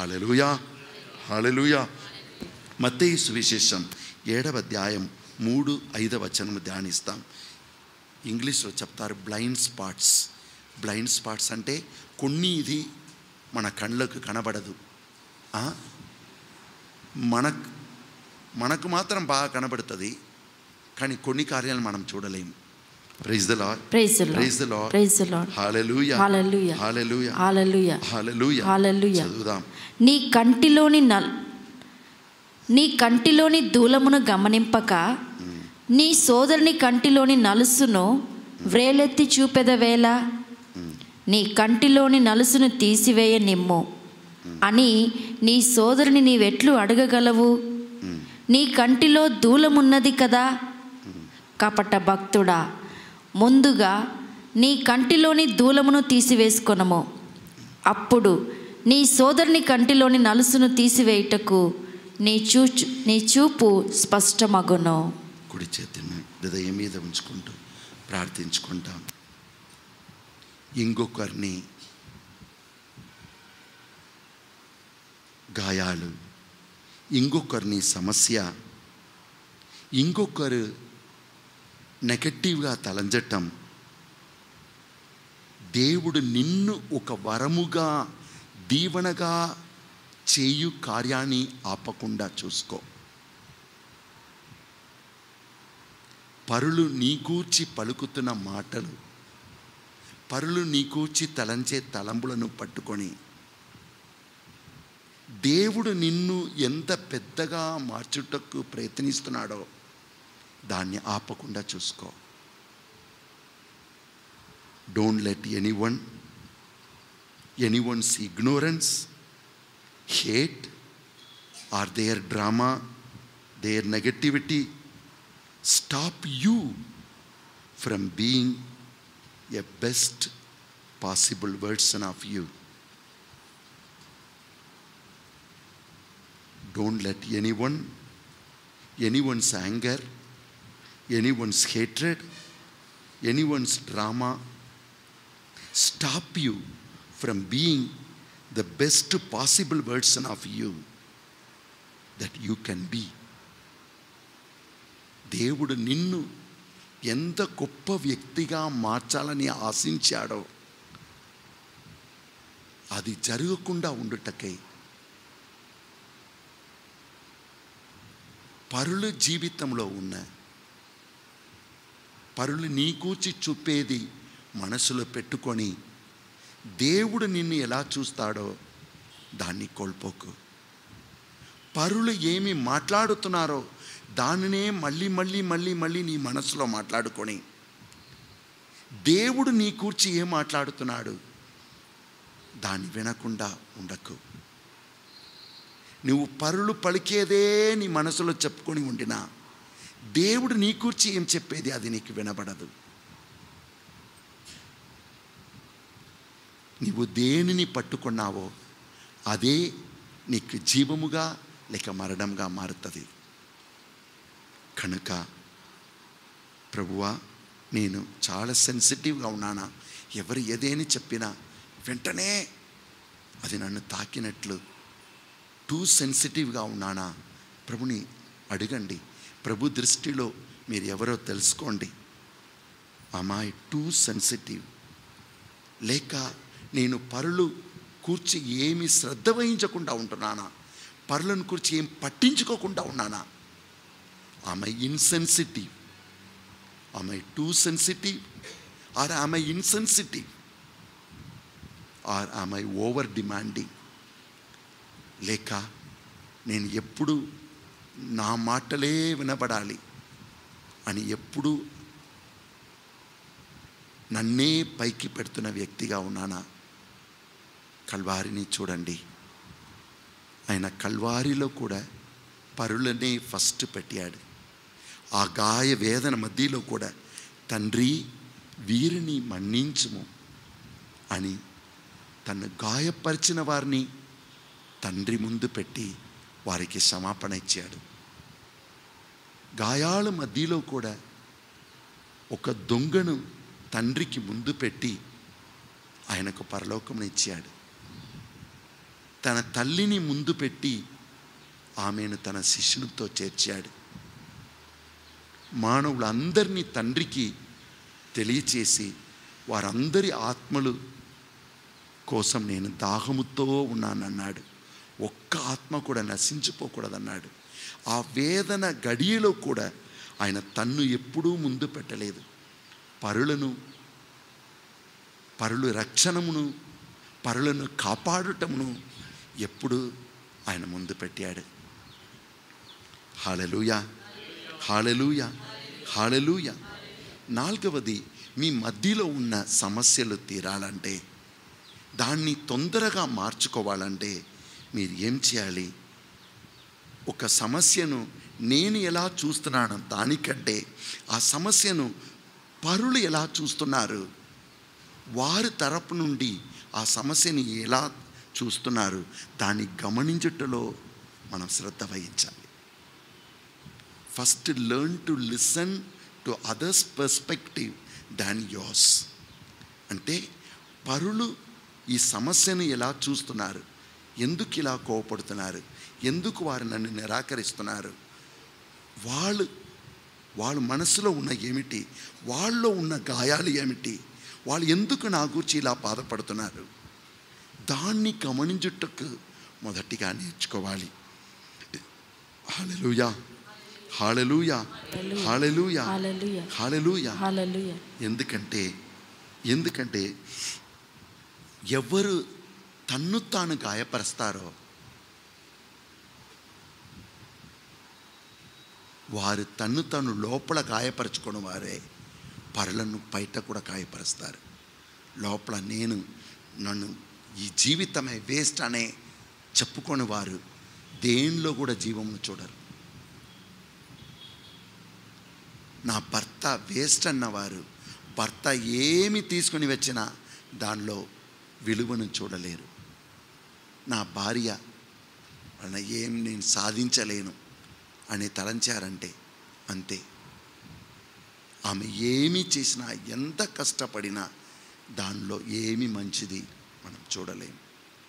Hallelujah hallelujah మత్తయి సువిశేషం ఏడవ అధ్యాయం మూడు ఐదవ వచనము ధ్యానిస్తాం ఇంగ్లీష్లో చెప్తారు బ్లైండ్ స్పాట్స్ బ్లైండ్ స్పాట్స్ అంటే కొన్ని ఇది మన కళ్ళకు కనబడదు ఆ? మనకు మనకు మాత్రం బాగా కనబడుతుంది కానీ కొన్ని కార్యాలు మనం చూడలేము praise the Lord praise the praise the Lord praise the Lord hallelujah hallelujah. Hallelujah hallelujah hallelujah hallelujah. చదువుదాం నీ కంటిలోని నల్ నీ కంటిలోని దూలమును గమనింపక నీ సోదరుని కంటిలోని నలుసును వ్రేలెత్తి చూపెదవేళ నీ కంటిలోని నలుసును తీసివేయ నిమ్ము అని నీ సోదరుని నీవెట్లు అడగగలవు నీ కంటిలో దూలమున్నది కదా కపట భక్తుడా ముందుగా నీ కంటిలోని దూలమును తీసివేసుకొనము అప్పుడు నీ సోదరుని కంటిలోని నలుసును తీసివేయుటకు నీ చూచు నీ చూపు స్పష్టమగును కుడి చేతిని హృదయం మీద ఉంచుకుంటూ ప్రార్థించుకుంటాం ఇంకొకరిని గాయాలు ఇంకొకరిని సమస్య ఇంకొకరు నెగటివ్గా తలంచటం దేవుడు నిన్ను ఒక వరముగా దీవెనగా చేయు కార్యాన్ని ఆపకుండా చూసుకో పరులు నీకూర్చి పలుకుతున్న మాటలు పరులు నీకూర్చి తలంచే తలంబులను పట్టుకొని దేవుడు నిన్ను ఎంత పెద్దగా మార్చుటకు ప్రయత్నిస్తున్నాడో దాన్ని ఆపకుండా చూసుకో don't let anyone anyone's ignorance hate or their drama their negativity stop you from being a best possible version of you. Don't let anyone, anyone's anger, anyone's hatred, anyone's drama stop you from being the best possible version of you that you can be. దేవుడు నిన్ను ఎంత గొప్ప వ్యక్తిగా మార్చాలని ఆశించాడో అది జరగకుండా ఉండుటకై పరుల జీవితంలో ఉన్న పరులు నీకూచి చూపేది మనసులో పెట్టుకొని దేవుడు నిన్ను ఎలా చూస్తాడో దాన్ని కోల్పోకు పరులు ఏమి మాట్లాడుతున్నారో దానినే మళ్ళీ మళ్ళీ మళ్ళీ మళ్ళీ నీ మనసులో మాట్లాడుకొని దేవుడు నీ కూర్చి ఏం మాట్లాడుతున్నాడు దాన్ని వినకుండా ఉండకు నువ్వు పరులు పలికేదే నీ మనసులో చెప్పుకొని ఉండినా దేవుడు నీ కూర్చి ఏం చెప్పేది అది నీకు వినబడదు నీవు దేనిని పట్టుకున్నావో అదే నీకు జీవముగా లేక మరణంగా మారుతుంది కనుక ప్రభువా నేను చాలా సెన్సిటివ్గా ఉన్నానా ఎవరు ఏదేని చెప్పినా వెంటనే అది నన్ను తాకినట్లు టూ సెన్సిటివ్గా ఉన్నానా ప్రభుని అడగండి ప్రభు దృష్టిలో మీరు ఎవరో తెలుసుకోండి అమాయ్ టూ సెన్సిటివ్ లేక నేను పరులు కూర్చి ఏమి శ్రద్ధ వహించకుండా ఉంటున్నానా పరులను కూర్చి ఏం పట్టించుకోకుండా ఉన్నానా am I insensitive? Am I too sensitive? Or am I insensitive? Or am I over demanding? లేక నేను ఎప్పుడు నా మాటలే వినబడాలి అని ఎప్పుడు నన్నే పైకి పెడుతున్న వ్యక్తిగా ఉన్నానా కల్వారిని చూడండి ఆయన కల్వారిలో కూడా పరులనే ఫస్ట్ పెట్టాడు ఆ గాయ వేదన మధ్యలో కూడా తండ్రి వీరిని మన్నించుము అని తను గాయపరిచిన వారిని తండ్రి ముందు పెట్టి వారికి క్షమాపణ ఇచ్చాడు గాయాల మధ్యలో కూడా ఒక దొంగను తండ్రికి ముందు పెట్టి ఆయనకు పరలోకమును ఇచ్చాడు తన తల్లిని ముందు పెట్టి ఆమెను తన శిష్యునితో చేర్చాడు మానవులందరినీ తండ్రికి తెలియచేసి వారందరి ఆత్మలు కోసం నేను దాహముతో ఉన్నానన్నాడు ఒక్క ఆత్మ కూడా నశించిపోకూడదన్నాడు ఆ వేదన గడియలో కూడా ఆయన తన్ను ఎప్పుడూ ముందు పెట్టలేదు పరులను పరులు రక్షణమును పరులను కాపాడటమును ఎప్పుడు ఆయన ముందు పెట్టాడు హాలెలూయ హాలెలూయ హాలెలూయ నాలుగవది మీ మధ్యలో ఉన్న సమస్యలు తీరాలంటే దాన్ని తొందరగా మార్చుకోవాలంటే మీరు ఏం చేయాలి ఒక సమస్యను నేను ఎలా చూస్తున్నాను దానికంటే ఆ సమస్యను పరులు ఎలా చూస్తున్నారు వారి తరపు నుండి ఆ సమస్యని ఎలా చూస్తున్నారు దాన్ని గమనించుటలో మనం శ్రద్ధ వహించాలి first learn to listen to others perspective than yours అంటే పరులు ఈ సమస్యను ఎలా చూస్తున్నారు ఎందుకు ఇలా కోపడుతున్నారు ఎందుకు వారు నన్ను నిరాకరిస్తున్నారు వాళ్ళు వాళ్ళ మనసులో ఉన్న ఏమిటి వాళ్ళలో ఉన్న గాయాలు ఏమిటి వాళ్ళు ఎందుకు నా గురించి ఇలా బాధపడుతున్నారు దాన్ని గమనించుటకు మొదటిగా నేర్చుకోవాలి hallelujah hallelujah hallelujah hallelujah hallelujah hallelujah ఎందుకంటే ఎందుకంటే ఎవరు తన్ను తాను గాయపరుస్తారో వారు తన్ను తాను లోపల గాయపరచుకున్న వారే పరులను బయట కూడా గాయపరుస్తారు లోపల నేను నన్ను ఈ జీవితమే వేస్ట్ అనే చెప్పుకొని వారు దేనిలో కూడా జీవమును చూడరు నా భర్త వేస్ట్ అన్నవారు భర్త ఏమి తీసుకొని వచ్చినా దానిలో విలువను చూడలేరు నా భార్య వలన ఏం నేను సాధించలేను అని తలంచారంటే అంతే ఆమె ఏమి చేసినా ఎంత కష్టపడినా దానిలో ఏమి మంచిది మనం చూడలేము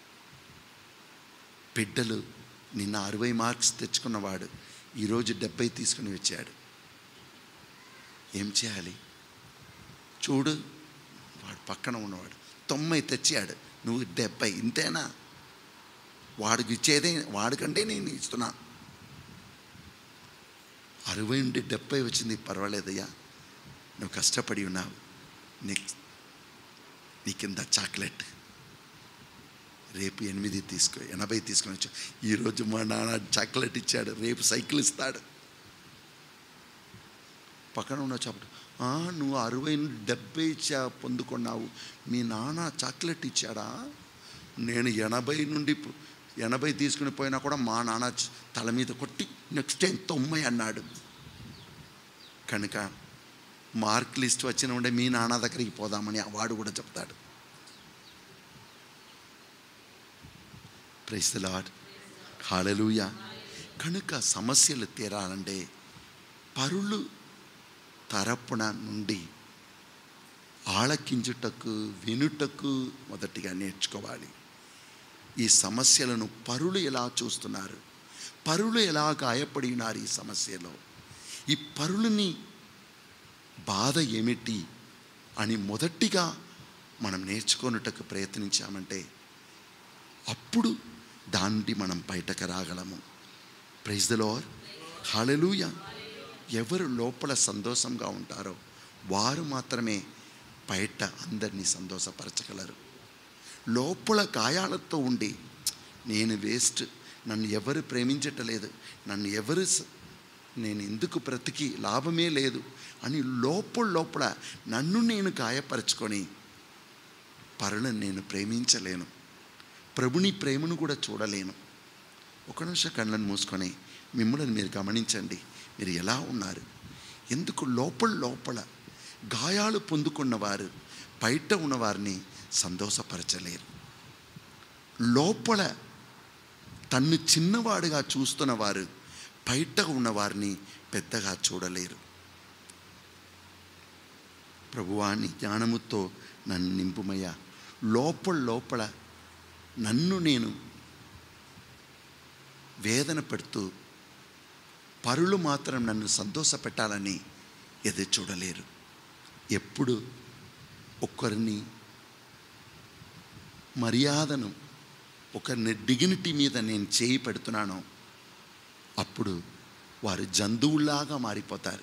బిడ్డలు నిన్న అరవై మార్క్స్ తెచ్చుకున్నవాడు ఈరోజు డెబ్బై తీసుకుని వచ్చాడు ఏం చేయాలి చూడు వాడు పక్కన ఉన్నవాడు తొంభై తెచ్చాడు నువ్వు డెబ్బై ఇంతేనా వాడికి ఇచ్చేదే వాడికంటే నేను ఇస్తున్నా అరవై నుండి డెబ్బై వచ్చింది పర్వాలేదయ్యా నువ్వు కష్టపడి ఉన్నావు నెక్స్ట్ నీ కింద చాక్లెట్ రేపు ఎనిమిది తీసుకో ఎనభై తీసుకొని వచ్చా ఈరోజు మా నాన్న చాక్లెట్ ఇచ్చాడు రేపు సైకిల్ ఇస్తాడు పక్కన ఉన్న చెప్పడు "ఆ, నువ్వు అరవై నుండి డెబ్బై ఇచ్చా పొందుకున్నావు మీ నాన్న చాక్లెట్ ఇచ్చాడా నేను ఎనభై నుండి పు- ఎనభై తీసుకుని పోయినా కూడా మా నాన్న చ- తల మీద కొట్టి నెక్స్ట్ టైం తొంభై అన్నాడు కనుక మార్క్ లిస్ట్ వచ్చిన ఉండే మీ నాన్న దగ్గరికి పోదామని వాడు కూడా చెప్తాడు ప్రైస్ ద లాడ్ హాలెలూయా కనుక సమస్యలు తీరాలంటే పరులు తరపున నుండి ఆలకించుటకు వినుటకు మొదటిగా నేర్చుకోవాలి ఈ సమస్యలను పరులు ఎలా చూస్తున్నారు పరులు ఎలా గాయపడి ఉన్నారు ఈ సమస్యలో ఈ పరులని బాధ ఏమిటి అని మొదటిగా మనం నేర్చుకొనుటకు ప్రయత్నించామంటే అప్పుడు దాన్ని మనం బయటకు రాగలము ప్రైజ్ ద లోర్ హాలెలూయ ఎవరు లోపల సంతోషంగా ఉంటారో వారు మాత్రమే బయట అందరినీ సంతోషపరచగలరు లోపల గాయాలతో ఉండి నేను వేస్ట్ నన్ను ఎవరు ప్రేమించటలేదు నన్ను ఎవరు స- నేను ఎందుకు బ్రతికి లాభమే లేదు అని లోపల లోపల నన్ను నేను గాయపరచుకొని పరులను నేను ప్రేమించలేను ప్రభుని ప్రేమను కూడా చూడలేను ఒక నిమిషం కళ్ళను మూసుకొని మిమ్మల్ని మీరు గమనించండి మీరు ఎలా ఉన్నారు ఎందుకు లోపల లోపల గాయాలు పొందుకున్నవారు బయట ఉన్నవారిని సంతోషపరచలేరు లోపల తన్ను చిన్నవాడుగా చూస్తున్న వారు బయట ఉన్నవారిని పెద్దగా చూడలేరు ప్రభువాని జ్ఞానముతో నన్ను నింపుమయ్యా లోపల లోపల నన్ను నేను వేదన పెడుతూ పరులు మాత్రం నన్ను సంతోషపెట్టాలని ఎదురు చూడలేరు ఎప్పుడు ఒక్కరిని మర్యాదను ఒకరిని డిగ్నిటీ మీద నేను చేయి పెడుతున్నానో అప్పుడు వారు జంతువుల్లాగా మారిపోతారు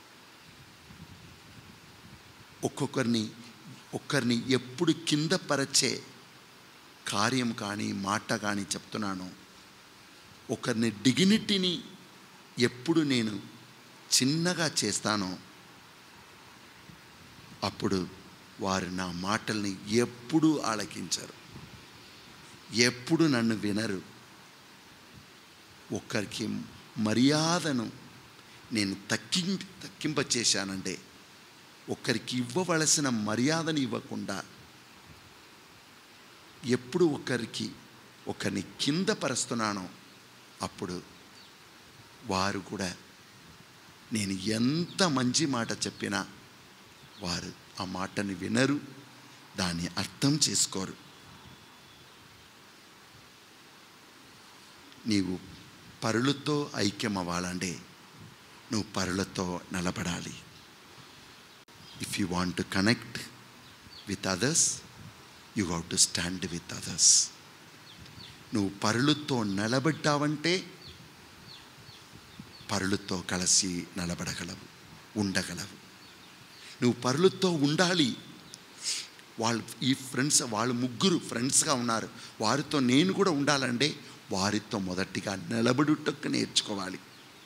ఒక్కొక్కరిని ఒక్కరిని ఎప్పుడు కింద పరచే కార్యం కానీ మాట కానీ చెప్తున్నాను ఒకరిని డిగ్నిటీని ఎప్పుడు నేను చిన్నగా చేస్తానో అప్పుడు వారు నా మాటల్ని ఎప్పుడూ ఆలకించరు ఎప్పుడు నన్ను వినరు ఒక్కరికి మర్యాదను నేను తక్కి తక్కింప చేశానంటే ఒకరికి ఇవ్వవలసిన మర్యాదను ఇవ్వకుండా ఎప్పుడు ఒకరికి ఒకరిని కింద పరుస్తున్నానో అప్పుడు వారు కూడా నేను ఎంత మంచి మాట చెప్పినా వారు ఆ మాటని వినరు దాన్ని అర్థం చేసుకోరు నీవు పరులతో ఐక్యం అవ్వాలంటే నువ్వు పరులతో నిలబడాలి if you want to connect with others you how to stand with others నువ్వు పరులతో నిలబడ్డావంటే పరులతో కలిసి నిలబడగలవు ఉండగలవు నువ్వు పరులతో ఉండాలి వాళ్ళు ఈ ఫ్రెండ్స్ వాళ్ళు ముగ్గురు ఫ్రెండ్స్గా ఉన్నారు వారితో నేను కూడా ఉండాలంటే వారితో మొదటిగా నిలబడుటకు నేర్చుకోవాలి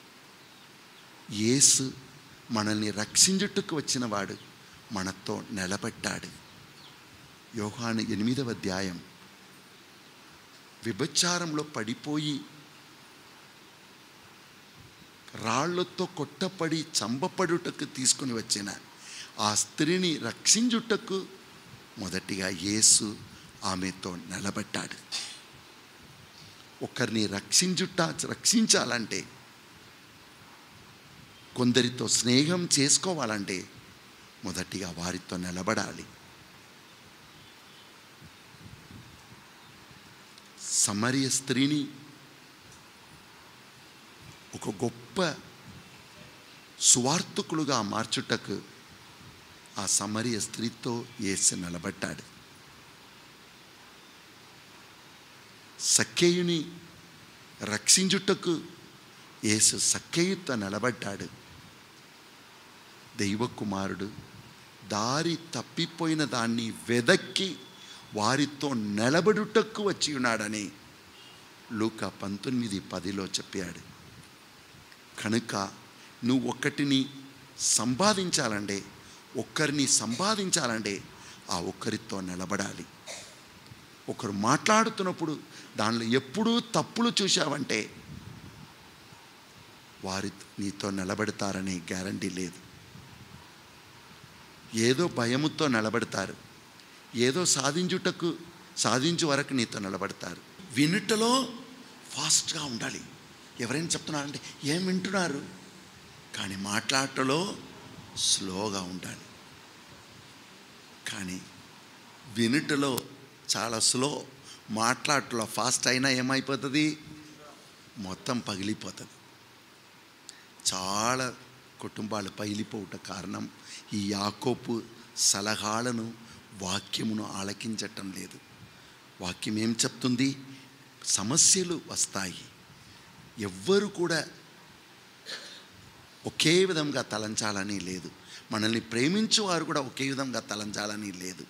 యేసు మనల్ని రక్షించుటకు వచ్చిన వాడు మనతో నిలబడ్డాడు యోహాను ఎనిమిదవ అధ్యాయం విభచారంలో పడిపోయి రాళ్లతో కొట్టపడి చంపపడుటకు తీసుకుని వచ్చిన ఆ స్త్రీని రక్షించుటకు మొదటిగా యేసు ఆమెతో నిలబడ్డాడు ఒకరిని రక్షించుట రక్షించాలంటే కొందరితో స్నేహం చేసుకోవాలంటే మొదటిగా వారితో నిలబడాలి సమరియ స్త్రీని ఒక గొప్ప సువార్థకులుగా మార్చుటకు ఆ సమరియ స్త్రీతో యేసు నిలబడ్డాడు సక్కేయుని రక్షించుటకు యేసు సక్కేయుతో నిలబడ్డాడు దైవకుమారుడు దారి తప్పిపోయిన దాన్ని వెదక్కి వారితో నిలబడుటకు వచ్చి ఉన్నాడని లూక పంతొమ్మిది పదిలో చెప్పాడు కనుక నువ్వు ఒక్కటిని సంపాదించాలంటే ఒక్కరిని సంపాదించాలంటే ఆ ఒక్కరితో నిలబడాలి ఒకరు మాట్లాడుతున్నప్పుడు దానిలో ఎప్పుడూ తప్పులు చూశావంటే వారి నీతో నిలబడతారనే గ్యారంటీ లేదు ఏదో భయముతో నిలబడతారు ఏదో సాధించుటకు సాధించు వరకు నీతో నిలబడతారు వినుటలో ఫాస్ట్గా ఉండాలి ఎవరైనా చెప్తున్నారంటే ఏం వింటున్నారు కానీ మాట్లాడటంలో స్లోగా ఉండాలి కానీ వినుటలో చాలా స్లో మాట్లాడటంలో ఫాస్ట్ అయినా ఏమైపోతుంది మొత్తం పగిలిపోతుంది చాలా కుటుంబాలు పగిలిపోవుట కారణం ఈ యాకోపు సలహాలను వాక్యమును ఆలకించటం లేదు వాక్యం ఏం చెప్తుంది సమస్యలు వస్తాయి ఎవ్వరు కూడా ఒకే విధంగా తలంచాలని లేదు మనల్ని ప్రేమించు వారు కూడా ఒకే విధంగా తలంచాలని లేదు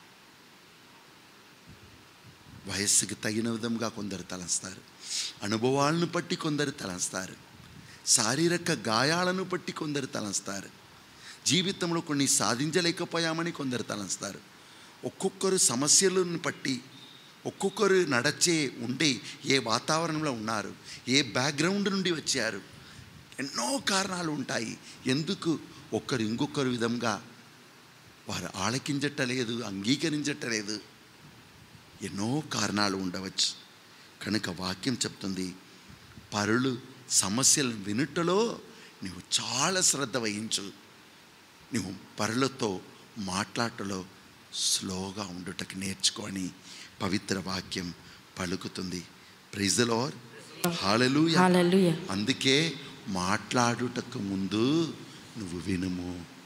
వయస్సుకి తగిన విధంగా కొందరు తలంస్తారు అనుభవాలను బట్టి కొందరు తలంస్తారు శారీరక గాయాలను బట్టి కొందరు తలంస్తారు జీవితంలో కొన్ని సాధించలేకపోయామని కొందరు తలంస్తారు ఒక్కొక్కరు సమస్యలను బట్టి ఒక్కొక్కరు నడచే ఉండే ఏ వాతావరణంలో ఉన్నారు ఏ బ్యాక్గ్రౌండ్ నుండి వచ్చారు ఎన్నో కారణాలు ఉంటాయి ఎందుకు ఒక్కరు ఇంకొకరు విధంగా వారు ఆలకించటలేదు అంగీకరించటలేదు ఎన్నో కారణాలు ఉండవచ్చు కనుక వాక్యం చెప్తుంది పరులు సమస్యలను వినుటలో నువ్వు చాలా శ్రద్ధ వహించు నువ్వు పరులతో మాట్లాడటలో స్లోగా ఉండుటకు నేర్చుకొని పవిత్ర వాక్యం పలుకుతుంది ప్రైజలోర్ హాలెలూయా హల్లెలూయా అందుకే మాట్లాడుటకు ముందు నువ్వు వినుము